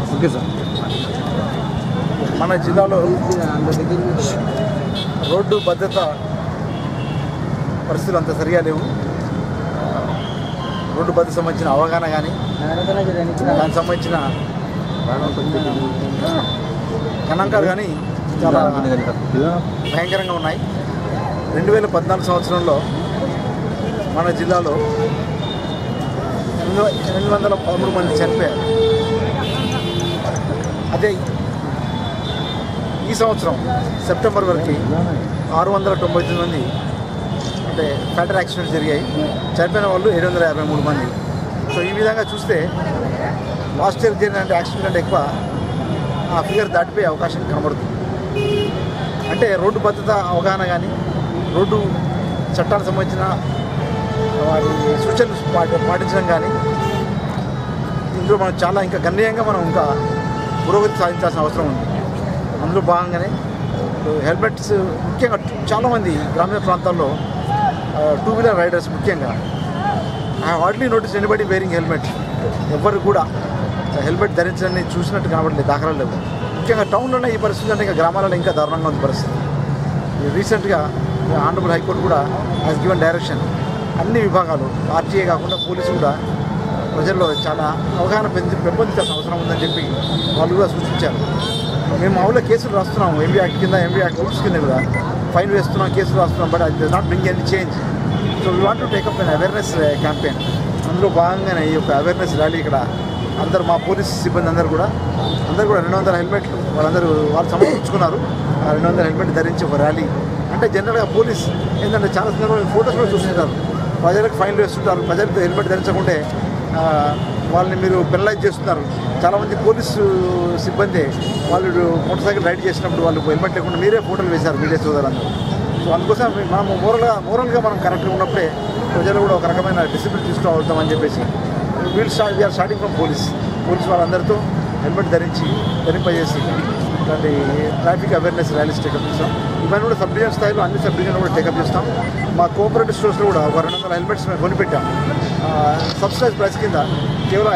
okay sir మన జిల్లాలో road భద్రత పరిస్థితులు అంత సరిగా లేవు రోడ్డు భద్రత సంబంధించిన అవగాహన కానీ దానికి సంబంధించిన గణాంకాలు కానీ చాలా భయంకరంగా ఉన్నాయి రెండు వేల పద్నాలుగు సంవత్సరంలో మన జిల్లాలో ఎనిమిది వ- ఎనిమిది వందల పదమూడు మంది చనిపోయారు అదే ఈ సంవత్సరం సెప్టెంబర్ వరకు ఆరు వందల తొంభై తొమ్మిది మంది అంటే ఫ్యాటర్ యాక్సిడెంట్స్ జరిగాయి చనిపోయిన వాళ్ళు ఏడు వందల యాభై మూడు మంది సో ఈ విధంగా చూస్తే లాస్ట్ ఇయర్ జరిగిన యాక్సిడెంట్ అంటే ఎక్కువ ఆ ఫిగర్ దాటిపోయే అవకాశం కనబడుతుంది అంటే రోడ్డు భద్రత అవగాహన కానీ రోడ్డు చట్టానికి సంబంధించిన వారి సూచనలు పాటి- పాటించడం కానీ ఇందులో మనం చాలా ఇంకా గణనీయంగా మనం ఇంకా పురోగతి సాధించాల్సిన అవసరం ఉంది అందులో భాగంగానే ఇప్పుడు హెల్మెట్స్ ముఖ్యంగా చాలామంది గ్రామీణ ప్రాంతాల్లో టూ వీలర్ రైడర్స్ ముఖ్యంగా I hardly notice anybody wearing helmet ఎవరు కూడా హెల్మెట్ ధరించడాన్ని చూసినట్టు కనబడలేదు దాఖలాలు లేవు ముఖ్యంగా టౌన్లోనే ఈ పరిస్థితి అంటే ఇంకా గ్రామాలలో ఇంకా దారుణంగా ఉంది పరిస్థితి రీసెంట్గా ఆనరబుల్ హైకోర్టు కూడా హాస్ గివెన్ డైరెక్షన్ అన్ని విభాగాలు ఆర్టీఏ కాకుండా పోలీసు కూడా ప్రజల్లో చాలా అవగాహన పెంచి పెంపొందించాల్సిన అవసరం ఉందని చెప్పి వాళ్ళు కూడా సూచించారు మేము మామూలుగా కేసులు రాస్తున్నాము ఎంబీ యాక్ట్ కింద ఎంబీ యాక్ట్ రూల్స్ కింద కూడా ఫైన్ వేస్తున్నాం కేసులు రాస్తున్నాం బట్ అది does not bring any change so we want to take up an awareness campaign అందులో భాగంగానే ఈ యొక్క అవేర్నెస్ ర్యాలీ ఇక్కడ అందరు మా పోలీస్ సిబ్బంది అందరు కూడా అందరు కూడా రెండు వందల హెల్మెట్లు వాళ్ళందరూ వాళ్ళు సమర్పించుకున్నారు ఆ రెండు వందల హెల్మెట్ ధరించి ఒక ర్యాలీ అంటే జనరల్గా పోలీస్ ఏంటంటే చాలా సందర్భంలో ఫోటోస్ కూడా చూస్తుంటారు ప్రజలకు ఫైన్లు వేస్తుంటారు ప్రజలకు హెల్మెట్ ధరించకుంటే ఆ, వాళ్ళని మీరు పెనలైజ్ చేస్తున్నారు చాలామంది పోలీసు సిబ్బంది వాళ్ళు మోటార్ సైకిల్ రైడ్ చేసినప్పుడు వాళ్ళు హెల్మెట్ లేకుండా మీరే ఫోటోలు వేశారు మీడియా సోదరులందరూ సో అందుకోసం మనం మోరల్గా మోరల్గా మనం కరెక్ట్గా ఉన్నప్పుడే ప్రజలు కూడా ఒక రకమైన డిసిప్లిన్ తీసుకురావద్దామని చెప్పేసి we'll start we are starting from police police వాళ్ళందరితో హెల్మెట్ ధరించి ధరింపజేసి ఇలాంటి ట్రాఫిక్ అవేర్నెస్ ర్యాలీస్ టేకప్ చేస్తాం ఇవన్నీ కూడా సబ్ డివిజన్ స్థాయిలో అన్ని సబ్ డివిజన్ కూడా టేకప్ చేస్తాం మా కోఆపరేటివ్ స్టోర్స్లో కూడా ఒక రెండు వందల హెల్మెట్స్ మేము కొనిపెట్టాం సబ్సిడైజ్ ప్రైస్ కింద కేవలం